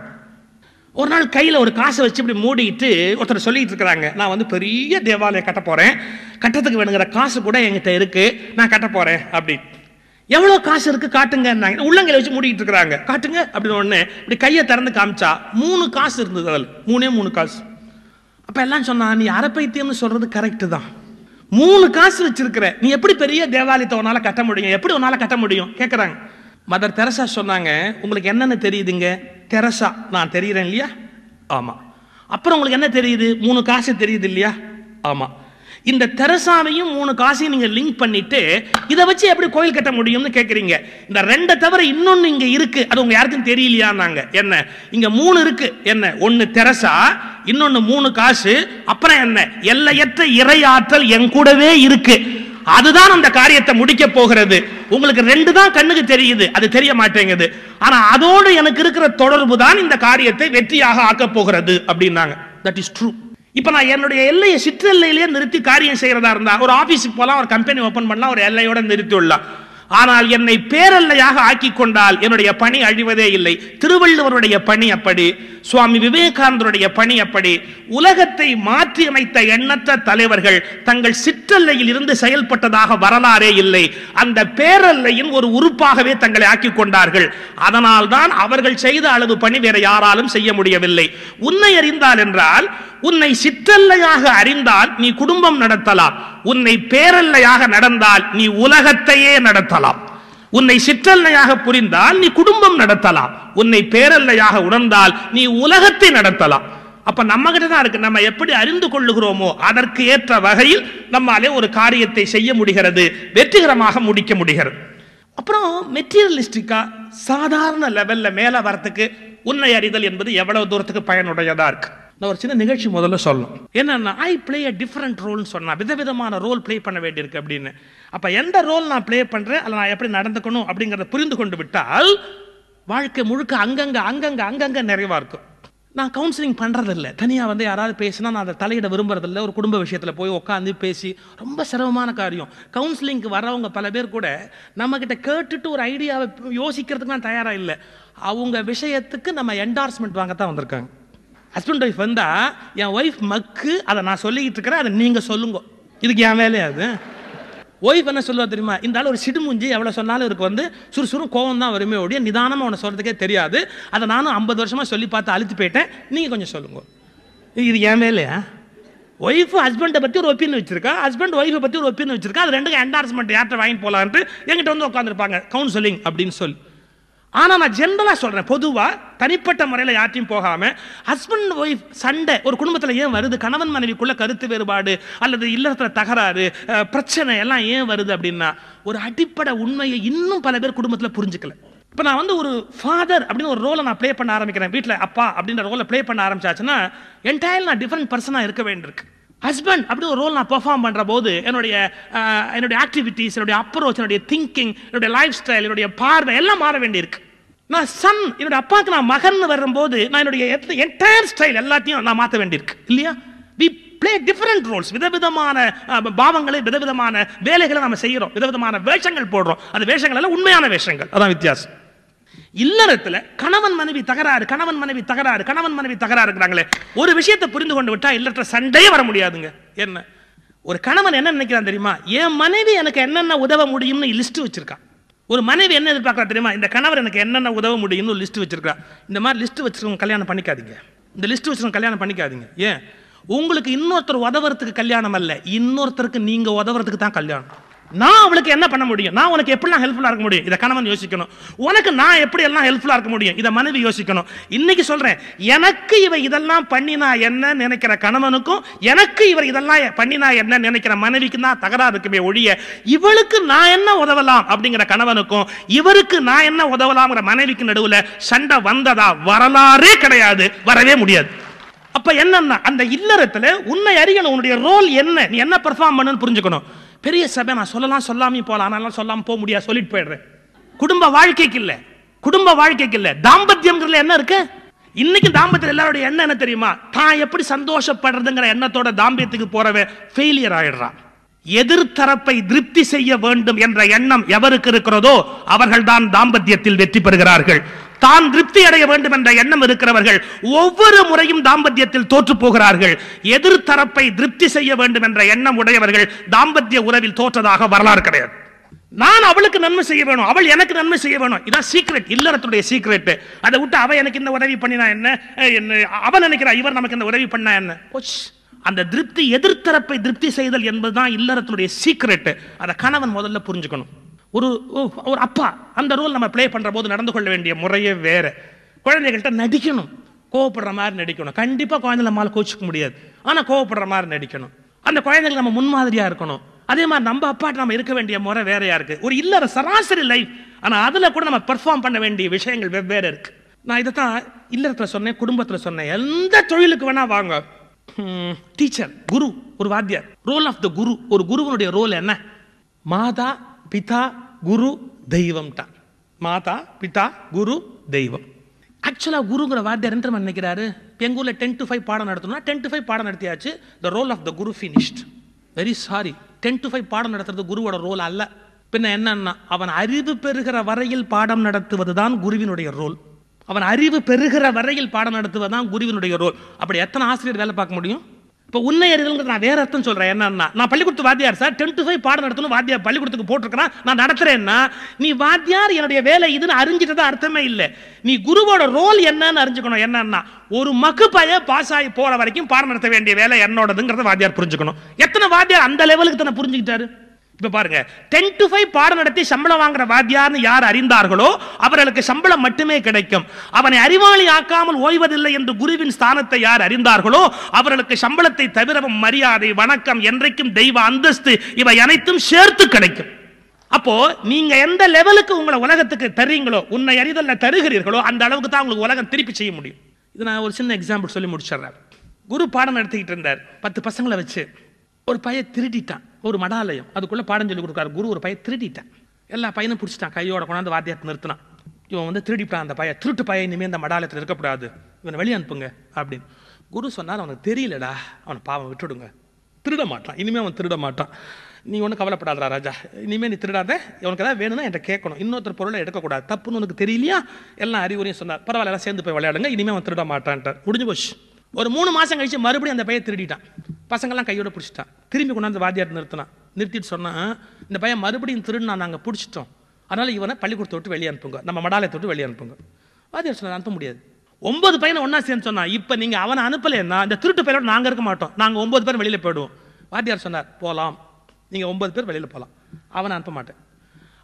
ஒரு நாள் கையில் ஒரு காசை வச்சு இப்படி மூடிட்டு ஒருத்தர் சொல்லிட்டு இருக்கிறாங்க நான் வந்து பெரிய தேவாலயம் கட்ட போறேன் கட்டத்துக்கு வேணுங்கிற காசு கூட என்கிட்ட இருக்கு நான் கட்ட போறேன் அப்படி எவ்வளோ காசு இருக்கு காட்டுங்க உள்ளங்கையில வச்சு மூடிட்டு இருக்கிறாங்க காட்டுங்க அப்படின்னு ஒன்று இப்படி கையை திறந்து காமிச்சா மூணு காசு இருந்தது அதில் மூணே மூணு காசு அப்ப எல்லாம் சொன்னா நீ அரைப்பைத்தியம்னு சொல்றது கரெக்ட் தான் மூணு காசு வச்சிருக்கிற நீ எப்படி பெரிய தேவாலயத்தை உன்னால கட்ட முடியும் எப்படி உன்னால கட்ட முடியும் கேட்குறாங்க மதர் தெரசா சொன்னாங்க உங்களுக்கு என்னென்ன தெரியுதுங்க தெரசா நான் தெரியுறேன் இல்லையா ஆமா அப்புறம் உங்களுக்கு என்ன தெரியுது மூணு காசு தெரியுது இல்லையா ஆமா இந்த தெரசாவையும் மூணு காசையும் நீங்க லிங்க் பண்ணிட்டு இதை வச்சு எப்படி கோயில் கட்ட முடியும்னு கேக்குறீங்க இந்த ரெண்டை தவிர இன்னொன்னு இங்க இருக்கு அது உங்க யாருக்கும் தெரியலையான்னாங்க என்ன இங்க மூணு இருக்கு என்ன ஒன்னு தெரசா இன்னொன்னு மூணு காசு அப்புறம் என்ன எல்லையற்ற இறை ஆற்றல் என் கூடவே இருக்கு அதுதான் அந்த காரியத்தை முடிக்க போகிறது உங்களுக்கு ரெண்டு தான் கண்ணுக்கு தெரியுது அது தெரிய மாட்டேங்குது ஆனா அதோடு எனக்கு இருக்கிற தொடர்பு தான் இந்த காரியத்தை வெற்றியாக ஆக்க போகிறது அப்படின்னாங்க தட் இஸ் ட்ரூ இப்போ நான் என்னுடைய எல்லையை சிற்றெல்லையிலேயே நிறுத்தி காரியம் செய்யறதா இருந்தா ஒரு ஆபீஸுக்கு போகலாம் ஒரு கம்பெனி ஓபன் பண்ணலாம் ஒரு எல்லையோட நிறுத்தி விடலாம் ஆனால் என்னை பேரல்லையாக ஆக்கி கொண்டால் என்னுடைய பணி அழிவதே இல்லை திருவள்ளுவருடைய பணி அப்படி சுவாமி விவேகானந்தருடைய பணி அப்படி உலகத்தை மாற்றி அமைத்த எண்ணற்ற தலைவர்கள் தங்கள் சிற்றல்லையில் இருந்து செயல்பட்டதாக வரலாறே இல்லை அந்த பேரல்லையின் ஒரு உறுப்பாகவே தங்களை ஆக்கி கொண்டார்கள் அதனால் தான் அவர்கள் செய்த அளவு பணி வேற யாராலும் செய்ய முடியவில்லை உன்னை அறிந்தால் என்றால் உன்னை சிற்றல்லையாக அறிந்தால் நீ குடும்பம் நடத்தலாம் உன்னை பேரல்லையாக நடந்தால் நீ உலகத்தையே நடத்தலாம் உன்னை சிற்றல்லையாக புரிந்தால் நீ குடும்பம் நடத்தலாம் உன்னை பேரல்லையாக உணர்ந்தால் நீ உலகத்தை நடத்தலாம் அப்ப நம்ம கிட்ட தான் இருக்கு நம்ம எப்படி அறிந்து கொள்ளுகிறோமோ அதற்கு ஏற்ற வகையில் நம்மாலே ஒரு காரியத்தை செய்ய முடிகிறது வெற்றிகரமாக முடிக்க முடிகிறது அப்புறம் மெட்டீரியலிஸ்டிக்கா சாதாரண லெவல்ல மேல வரத்துக்கு உன்னை அறிதல் என்பது எவ்வளவு தூரத்துக்கு பயனுடையதா இருக்கு நான் ஒரு சின்ன நிகழ்ச்சி முதல்ல சொல்லணும் என்னன்னா ஐ பிளே அ டிஃப்ரெண்ட் ரோல்னு சொன்னா விதவிதமான ரோல் ப்ளே பண்ண வேண்டியிருக்கு அப்படின்னு அப்ப எந்த ரோல் நான் ப்ளே பண்றேன் அதில் நான் எப்படி நடந்துக்கணும் அப்படிங்கிறத புரிந்து கொண்டு விட்டால் வாழ்க்கை முழுக்க அங்கங்க அங்கங்க அங்கங்க நிறைவா இருக்கும் நான் கவுன்சிலிங் பண்ணுறதில்ல தனியாக வந்து யாராவது பேசினா நான் அதை தலையிட விரும்புறதில்ல ஒரு குடும்ப விஷயத்தில் போய் உட்காந்து பேசி ரொம்ப சிரமமான காரியம் கவுன்சிலிங்க்கு வரவங்க பல பேர் கூட நம்மக்கிட்ட கேட்டுட்டு ஒரு ஐடியாவை யோசிக்கிறதுக்கு நான் தயாராக இல்லை அவங்க விஷயத்துக்கு நம்ம என்டார்ஸ்மெண்ட் வாங்கத்தான் வந்திருக்காங்க ஹஸ்பண்ட் ஒய்ஃப் வந்தா என் ஒய்ஃப் மக்கு அதை நான் சொல்லிக்கிட்டு இருக்கிறேன் அதை நீங்கள் சொல்லுங்க இதுக்கு என் வேலையா அது ஒய்ஃப் என்ன சொல்லுவா தெரியுமா இந்த ஆள் ஒரு சிடுமுஞ்சி எவ்வளோ சொன்னாலும் இருக்கு வந்து சுறுசுறும் கோவம் தான் வருமே ஒழிய நிதானமாக உன்னை சொல்கிறதுக்கே தெரியாது அதை நானும் ஐம்பது வருஷமாக சொல்லி பார்த்து அழுத்து போயிட்டேன் நீங்கள் கொஞ்சம் சொல்லுங்க இது என் வேலையா ஒய்ஃப் ஹஸ்பண்டை பற்றி ஒரு ஒப்பீனியன் வச்சிருக்கா ஹஸ்பண்ட் ஒய்ஃபை பற்றி ஒரு ஒப்பீனியன் வச்சிருக்கா அது ரெண்டுக்கும் என்டார்ஸ்மெண்ட் யார்கிட்ட வாங்கி போகலான்ட்டு என்கிட்ட வந்து உட்காந்துருப்பாங்க கவுன்சிலிங் அப்படின்னு சொல்லி ஆனா நான் ஜென்ரலா சொல்றேன் பொதுவா தனிப்பட்ட முறையில் யார்ட்டையும் போகாம ஹஸ்பண்ட் ஒய்ஃப் சண்டை ஒரு குடும்பத்துல ஏன் வருது கணவன் மனைவிக்குள்ள கருத்து வேறுபாடு அல்லது இல்லறத்துல தகராறு அஹ், பிரச்சனை எல்லாம் ஏன் வருது அப்படின்னா ஒரு அடிப்படை உண்மையை இன்னும் பல பேர் குடும்பத்துல புரிஞ்சுக்கல இப்போ நான் வந்து ஒரு ஃபாதர் அப்படின்னு ஒரு ரோலை நான் ப்ளே பண்ண ஆரம்பிக்கிறேன் வீட்டில் அப்பா அப்படின்ற ரோலை ப்ளே பண்ண ஆரம்பிச்சாச்சுன்னா என்டையர் நான் டிஃப்ரெண்ட் பர்சனாக இருக்க வேண்டியிருக்கு ஹஸ்பண்ட் அப்படி ஒரு ரோல் நான் பெர்ஃபார்ம் பண்ணுற போது என்னுடைய அஹ், என்னுடைய ஆக்டிவிட்டீஸ் என்னுடைய அப்ரோச் என்னுடைய திங்கிங் என்னுடைய லைஃப் ஸ்டைல் என்னுடைய பார்வை எல்லாம் மாற வேண்டியிருக்கு நான் சன் என்னுடைய அப்பாவுக்கு நான் மகன் வரும்போது நான் என்னுடைய என்டையர் ஸ்டைல் எல்லாத்தையும் நான் மாற்ற வேண்டியிருக்கு இல்லையா வி ப்ளே டிஃப்ரெண்ட் ரோல்ஸ் விதவிதமான அஹ், பாவங்களை விதவிதமான வேலைகளை நம்ம செய்கிறோம் விதவிதமான வேஷங்கள் போடுறோம் அந்த வேஷங்கள் எல்லாம் உண்மையான வேஷங்கள் அதான் வித்தியாசம் இல்லறத்துல கணவன் மனைவி தகராறு கணவன் மனைவி தகராறு கணவன் மனைவி தகராறுங்கிறாங்களே ஒரு விஷயத்தை புரிந்து கொண்டு விட்டா இல்லறத்துல சண்டையே வர முடியாதுங்க என்ன ஒரு கணவன் என்ன நினைக்கிறான் தெரியுமா என் மனைவி எனக்கு என்னென்ன உதவ முடியும்னு லிஸ்ட் வச்சிருக்கான் ஒரு மனைவி என்ன எதிர்பார்க்கறா தெரியுமா இந்த கணவர் எனக்கு என்னென்ன உதவ முடியும்னு ஒரு லிஸ்ட் வச்சிருக்கா இந்த மாதிரி லிஸ்ட் வச்சிருக்கவங்க கல்யாணம் பண்ணிக்காதீங்க இந்த லிஸ்ட் வச்சிருக்கவங்க கல்யாணம் பண்ணிக்காதீங்க ஏன் உங்களுக்கு இன்னொருத்தர் உதவுறதுக்கு கல்யாணம் அல்ல இன்னொருத்தருக்கு நீங்க உதவுறதுக்கு தான் கல்யாணம் நான் அவளுக்கு என்ன பண்ண முடியும் நான் உனக்கு எப்படிலாம் ஹெல்ப்ஃபுல்லா இருக்க முடியும் இதை கணவன் யோசிக்கணும் உனக்கு நான் எப்படி எல்லாம் ஹெல்ப்ஃபுல்லா இருக்க முடியும் இதை மனைவி யோசிக்கணும் இன்னைக்கு சொல்றேன் எனக்கு இவ இதெல்லாம் பண்ணினா என்ன நினைக்கிற கணவனுக்கும் எனக்கு இவர் இதெல்லாம் பண்ணினா என்ன நினைக்கிற மனைவிக்கு தான் தகராறு இருக்குமே ஒழிய இவளுக்கு நான் என்ன உதவலாம் அப்படிங்கிற கணவனுக்கும் இவருக்கு நான் என்ன உதவலாம்ங்கிற மனைவிக்கு நடுவுல சண்டை வந்ததா வரலாறே கிடையாது வரவே முடியாது அப்ப என்னன்னா அந்த இல்லறத்துல உன்னை அறியணும் உன்னுடைய ரோல் என்ன நீ என்ன பெர்ஃபார்ம் பண்ணுன்னு புரிஞ்சுக்கணும் பெரிய சபை நான் சொல்லலாம் சொல்லாமையும் போகலாம் ஆனாலும் சொல்லாம போக முடியாது சொல்லிட்டு போயிடுறேன் குடும்ப வாழ்க்கைக்கு இல்ல குடும்ப வாழ்க்கைக்கு இல்ல தாம்பத்தியம்ங்கிறதுல என்ன இருக்கு இன்னைக்கு தாம்பத்தியம் எல்லாருடைய எண்ணம் என்ன தெரியுமா தான் எப்படி சந்தோஷப்படுறதுங்கிற எண்ணத்தோட தாம்பத்தியத்துக்கு போறவன் ஃபெயிலியர் ஆயிடுறான் எதிர்த்தரப்பை திருப்தி செய்ய வேண்டும் என்ற எண்ணம் எவருக்கு இருக்கிறதோ அவர்கள்தான் தாம்பத்தியத்தில் வெற்றி பெறுகிறார்கள் தான் திருப்தி அடைய வேண்டும் என்ற எண்ணம் இருக்கிறவர்கள் ஒவ்வொரு முறையும் தாம்பத்தியத்தில் தோற்று போகிறார்கள் எதிர்த்தரப்பை திருப்தி செய்ய வேண்டும் என்ற எண்ணம் உடையவர்கள் தாம்பத்திய உறவில் தோற்றதாக வரலாறு கிடையாது நான் அவளுக்கு நன்மை செய்ய வேணும் அவள் எனக்கு நன்மை செய்ய வேணும் இதான் சீக்ரெட் இல்லறத்துடைய சீக்ரெட் அதை விட்டு அவ எனக்கு இந்த உதவி பண்ணினா என்ன அஹ் என்ன அவன் நினைக்கிறா இவர் நமக்கு இந்த உதவி பண்ணா என்ன போச்சு. அந்த திருப்தி எதிர்த்தரப்பை திருப்தி செய்தல் என்பதுதான் இல்லறத்துடைய சீக்ரெட் அதை கணவன் முதல்ல புரிஞ்சுக்கணும் ஒரு ஒரு அப்பா அந்த ரோல் நம்ம ப்ளே பண்ற போது நடந்து கொள்ள வேண்டிய முறையே வேற குழந்தைகள்கிட்ட நடிக்கணும் கோவப்படுற மாதிரி நடிக்கணும் கண்டிப்பா குழந்தை நம்மால கோச்சிக்க முடியாது ஆனா கோவப்படுற மாதிரி நடிக்கணும் அந்த குழந்தைகள் நம்ம முன்மாதிரியா இருக்கணும் அதே மாதிரி நம்ம அப்பாட்ட நம்ம இருக்க வேண்டிய முறை வேறையா இருக்கு ஒரு இல்லற சராசரி லைஃப் ஆனா அதுல கூட நம்ம பெர்ஃபார்ம் பண்ண வேண்டிய விஷயங்கள் வெவ்வேறு இருக்கு நான் இதை தான் இல்லறத்துல சொன்னேன் குடும்பத்துல சொன்னேன் எந்த தொழிலுக்கு வேணா வாங்க டீச்சர் குரு ஒரு வாத்தியார் ரோல் ஆஃப் த குரு ஒரு குருவனுடைய ரோல் என்ன மாதா பிதா குரு தெய்வம்டா மாதா பிதா குரு தெய்வம் ஆக்சுவலாக குருங்கிற வாத்தியார் என்ன தெரியுமா நினைக்கிறாரு எங்கள் ஊரில் டென் டு ஃபைவ் பாடம் நடத்தணும்னா டென் டு ஃபைவ் பாடம் நடத்தியாச்சு the role of the guru finished very sorry ten to five பாடம் நடத்துறது குருவோட ரோல் அல்ல பின்ன என்னன்னா அவன் அறிவு பெறுகிற வரையில் பாடம் நடத்துவது தான் குருவினுடைய ரோல் அவன் அறிவு பெறுகிற வரையில் பாடம் நடத்துவது தான் குருவினுடைய ரோல் அப்படி எத்தனை ஆசிரியர் வேலை பார்க்க முடியும் இப்போ உண்மை அறிதல்ங்கிறது நான் வேற அர்த்தம் சொல்றேன் என்னன்னா நான் பள்ளிக்கூடத்து வாத்தியார் சார் டென் டு ஃபைவ் பாடம் நடத்தணும் வாத்தியார் பள்ளிக்கூடத்துக்கு போட்டிருக்கிறேன் நான் நடத்துறேன்னா நீ வாத்தியார் என்னுடைய வேலை இதுன்னு அறிஞ்சிட்டதா அர்த்தமே இல்லை நீ குருவோட ரோல் என்னன்னு அறிஞ்சுக்கணும் என்னன்னா ஒரு மக்கு பைய பாஸ் ஆகி போற வரைக்கும் பாடம் நடத்த வேண்டிய வேலை என்னோடதுங்கிறத வாத்தியார் புரிஞ்சுக்கணும் எத்தனை வாத்தியார் அந்த லெவலுக்கு தானே புரிஞ்சுக்கிட்டாரு இப்ப பாருங்க டென் டு ஃபைவ் பாடம் நடத்தி சம்பளம் வாங்குற வாத்தியார்னு யார் அறிந்தார்களோ அவர்களுக்கு சம்பளம் மட்டுமே கிடைக்கும் அவனை அறிவாளி ஆக்காமல் ஓய்வதில்லை என்று குருவின் ஸ்தானத்தை யார் அறிந்தார்களோ அவர்களுக்கு சம்பளத்தை தவிரவும் மரியாதை வணக்கம் என்றைக்கும் தெய்வ அந்தஸ்து இவை அனைத்தும் சேர்த்து கிடைக்கும் அப்போ நீங்க எந்த லெவலுக்கு உங்களை உலகத்துக்கு தர்றீங்களோ உன்னை அறிதல்ல தருகிறீர்களோ அந்த அளவுக்கு தான் உங்களுக்கு உலகம் திருப்பி செய்ய முடியும் இது நான் ஒரு சின்ன எக்ஸாம்பிள் சொல்லி முடிச்சிடுறேன் குரு பாடம் நடத்திக்கிட்டு இருந்தார் பத்து பசங்களை வச்சு ஒரு பையன் திருடிட்டான் ஒரு மடாலயம் அதுக்குள்ள பாடம் சொல்லி கொடுக்குறாரு குரு ஒரு பையன் திருடிட்டான் எல்லா பையனும் பிடிச்சிட்டான் கையோட கொண்டாந்து வாத்தியத்தை நிறுத்தினான் இவன் வந்து திருடிட்டான் அந்த பையன் திருட்டு பையன் இனிமேல் இந்த மடாலயத்தில் இருக்கக்கூடாது இவனை வெளியே அனுப்புங்க அப்படின்னு குரு சொன்னார் அவனுக்கு தெரியலடா அவனை பாவம் விட்டுடுங்க திருட மாட்டான் இனிமே அவன் திருட மாட்டான் நீ ஒன்றும் கவலைப்படாதடா ராஜா இனிமேல் நீ திருடாத உனக்கு ஏதாவது வேணும்னா என்கிட்ட கேட்கணும் இன்னொருத்தர் பொருளை எடுக்கக்கூடாது தப்புன்னு உனக்கு தெரியலையா எல்லாம் அறிவுரையும் சொன்னார் பரவாயில்ல எல்லாம் சேர்ந்து போய் விளையாடுங்க இனிமேல் அவன் திருட மாட்டான்ட்டார் முடிஞ்சு போச்சு ஒரு மூணு மாசம் கழிச்சு மறுபடியும் அந்த பையன் திருடிட்டான் பசங்கெல்லாம் கையோட பிடிச்சிட்டான் திரும்பி கொண்டாந்து வாத்தியார் நிறுத்தினான் நிறுத்திட்டு சொன்னான் இந்த பையன் மறுபடியும் திருடினா நாங்கள் பிடிச்சிட்டோம் அதனால இவனை பள்ளிக்கூடத்தை விட்டு வெளியே அனுப்புங்க நம்ம மடாலயத்தை விட்டு வெளியே அனுப்புங்க வாத்தியார் சொன்னார் அனுப்ப முடியாது ஒன்பது பையனை ஒண்ணா சேர்ந்து சொன்னா இப்போ நீங்க அவனை அனுப்பலைன்னா இந்த திருட்டு பையனோட நாங்க இருக்க மாட்டோம் நாங்க ஒன்பது பேர் வெளியில போயிடுவோம் வாத்தியார் சொன்னார் போலாம் நீங்க ஒன்பது பேர் வெளியில போலாம் அவனை அனுப்ப மாட்டேன்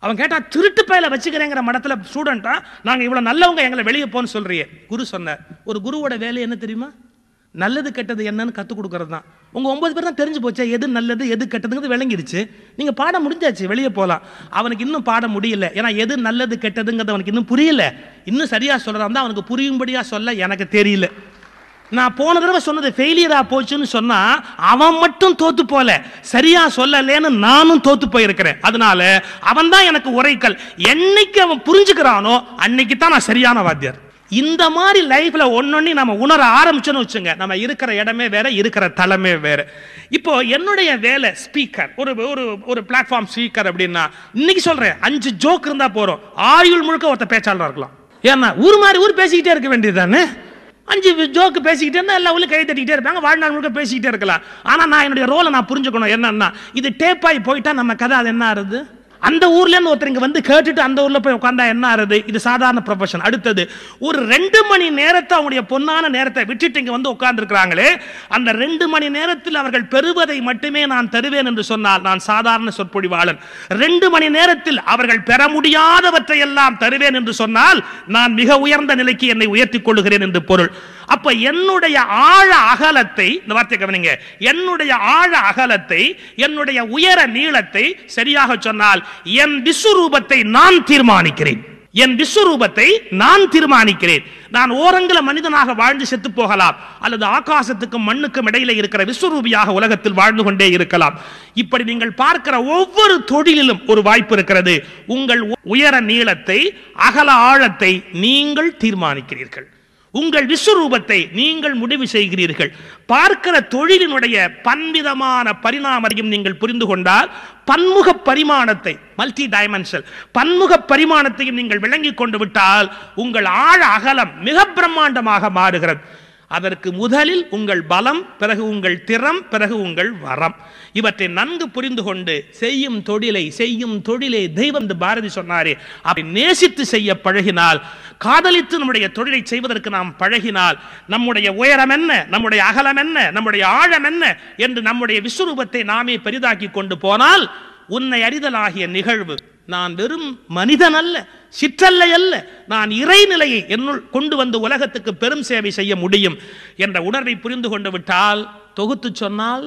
அவன் கேட்டான் திருட்டு பையில வச்சுக்கிறேங்கிற மடத்துல ஸ்டூடெண்டா நாங்க இவ்வளவு நல்லவங்க எங்களை வெளியே போன்னு சொல்றியே குரு சொன்னார் ஒரு குருவோட வேலை என்ன தெரியுமா நல்லது கெட்டது என்னன்னு கற்றுக் கொடுக்கறது தான் உங்க ஒன்பது பேர் தான் தெரிஞ்சு போச்சே எது நல்லது எது கெட்டதுங்கிறது விளங்கிடுச்சு நீங்க பாடம் முடிஞ்சாச்சு வெளியே போகலாம் அவனுக்கு இன்னும் பாடம் முடியல ஏன்னா எது நல்லது கெட்டதுங்கிறது அவனுக்கு இன்னும் புரியல இன்னும் சரியா சொல்றான் தான் அவனுக்கு புரியும்படியா சொல்ல எனக்கு தெரியல நான் போன தடவை சொன்னது ஃபெயிலியரா போச்சுன்னு சொன்னா அவன் மட்டும் தோத்து போல சரியா சொல்லலேன்னு நானும் தோத்து போயிருக்கிறேன் அதனால அவன் தான் எனக்கு உரைக்கல் என்னைக்கு அவன் புரிஞ்சுக்கிறானோ அன்னைக்கு தான் நான் சரியான வாத்தியார் இந்த மாதிரி லைஃப்ல ஒன்னொன்னு நம்ம உணர ஆரம்பிச்சோன்னு வச்சுங்க நம்ம இருக்கிற இடமே வேற இருக்கிற தளமே வேற இப்போ என்னுடைய வேலை ஸ்பீக்கர் ஒரு ஒரு ஒரு பிளாட்ஃபார்ம் ஸ்பீக்கர் அப்படின்னா இன்னைக்கு சொல்றேன் அஞ்சு ஜோக் இருந்தா போறோம் ஆயுள் முழுக்க ஒருத்த பேச்சாளராக இருக்கலாம் ஏன்னா ஊர் மாதிரி ஊர் பேசிக்கிட்டே இருக்க வேண்டியதுதானே அஞ்சு ஜோக்கு பேசிக்கிட்டே இருந்தா எல்லா ஊர்ல கை தட்டிக்கிட்டே இருப்பாங்க வாழ்நாள் முழுக்க பேசிக்கிட்டே இருக்கலாம் ஆனா நான் என்னுடைய ரோலை நான் புரிஞ்சுக்கணும் என்னன்னா இது டேப் ஆகி போயிட்டா நம்ம கதை அது என்ன ஆறுது அந்த ஊர்ல இருந்து ஒருத்தர் இங்க வந்து கேட்டுட்டு அந்த ஊர்ல போய் உட்காந்தா என்ன ஆறுது இது சாதாரண ப்ரொஃபஷன் அடுத்தது ஒரு ரெண்டு மணி நேரத்தை அவங்களுடைய பொன்னான நேரத்தை விட்டுட்டு இங்க வந்து உட்கார்ந்துருக்கிறாங்களே அந்த ரெண்டு மணி நேரத்தில் அவர்கள் பெறுவதை மட்டுமே நான் தருவேன் என்று சொன்னால் நான் சாதாரண சொற்பொழிவாளன் ரெண்டு மணி நேரத்தில் அவர்கள் பெற முடியாதவற்றை எல்லாம் தருவேன் என்று சொன்னால் நான் மிக உயர்ந்த நிலைக்கு என்னை உயர்த்திக் கொள்ளுகிறேன் என்று பொருள் அப்ப என்னுடைய ஆழ அகலத்தை இந்த வார்த்தை கவனிங்க என்னுடைய ஆழ அகலத்தை என்னுடைய உயர நீளத்தை சரியாக சொன்னால் என் விஸ்வரூபத்தை நான் தீர்மானிக்கிறேன் என் விஸ்வரூபத்தை நான் தீர்மானிக்கிறேன் நான் ஓரங்கள மனிதனாக வாழ்ந்து செத்து போகலாம் அல்லது ஆகாசத்துக்கும் மண்ணுக்கும் இடையில இருக்கிற விஸ்வரூபியாக உலகத்தில் வாழ்ந்து கொண்டே இருக்கலாம் இப்படி நீங்கள் பார்க்கிற ஒவ்வொரு தொழிலிலும் ஒரு வாய்ப்பு இருக்கிறது உங்கள் உயர நீளத்தை அகல ஆழத்தை நீங்கள் தீர்மானிக்கிறீர்கள் உங்கள் விஸ்வரூபத்தை நீங்கள் முடிவு செய்கிறீர்கள் பார்க்கிற தொழிலினுடைய பன்விதமான பரிணாமத்தையும் நீங்கள் புரிந்து கொண்டால் பன்முக பரிமாணத்தை மல்டி டைமென்ஷன் பன்முக பரிமாணத்தையும் நீங்கள் விளங்கிக் கொண்டு விட்டால் உங்கள் ஆழ அகலம் மிக பிரம்மாண்டமாக மாறுகிறது அதற்கு முதலில் உங்கள் பலம் பிறகு உங்கள் திறம் பிறகு உங்கள் வரம் இவற்றை நன்கு புரிந்து கொண்டு செய்யும் தொழிலை செய்யும் தொழிலை தெய்வம் என்று பாரதி சொன்னாரே அப்படி நேசித்து செய்ய பழகினால் காதலித்து நம்முடைய தொழிலை செய்வதற்கு நாம் பழகினால் நம்முடைய உயரம் என்ன நம்முடைய அகலம் என்ன நம்முடைய ஆழம் என்ன என்று நம்முடைய விஸ்வரூபத்தை நாமே பெரிதாக்கி கொண்டு போனால் உன்னை அறிதலாகிய நிகழ்வு நான் வெறும் மனிதன் அல்ல சிற்றல்லை அல்ல நான் இறைநிலையை என்னுள் கொண்டு வந்து உலகத்துக்கு பெரும் சேவை செய்ய முடியும் என்ற உணர்வை புரிந்து கொண்டு விட்டால் தொகுத்து சொன்னால்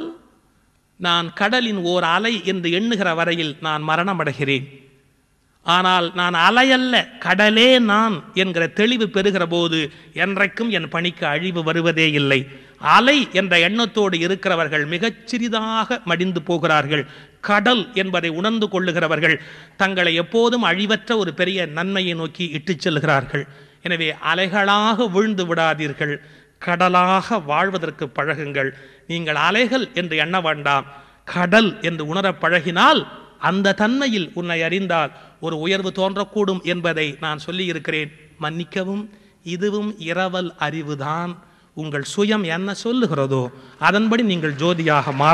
நான் கடலின் ஓர் அலை என்று எண்ணுகிற வரையில் நான் மரணமடைகிறேன் ஆனால் நான் அலையல்ல கடலே நான் என்கிற தெளிவு பெறுகிற போது என்றைக்கும் என் பணிக்கு அழிவு வருவதே இல்லை அலை என்ற எண்ணத்தோடு இருக்கிறவர்கள் மிகச் சிறிதாக மடிந்து போகிறார்கள் கடல் என்பதை உணர்ந்து கொள்ளுகிறவர்கள் தங்களை எப்போதும் அழிவற்ற ஒரு பெரிய நன்மையை நோக்கி இட்டுச் செல்கிறார்கள் எனவே அலைகளாக வீழ்ந்து விடாதீர்கள் கடலாக வாழ்வதற்கு பழகுங்கள் நீங்கள் அலைகள் என்று எண்ண வேண்டாம் கடல் என்று உணரப் பழகினால் அந்த தன்மையில் உன்னை அறிந்தால் ஒரு உயர்வு தோன்றக்கூடும் என்பதை நான் சொல்லியிருக்கிறேன் மன்னிக்கவும் இதுவும் இரவல் அறிவுதான் உங்கள் சுயம் என்ன சொல்லுகிறதோ அதன்படி நீங்கள் ஜோதியாக மாற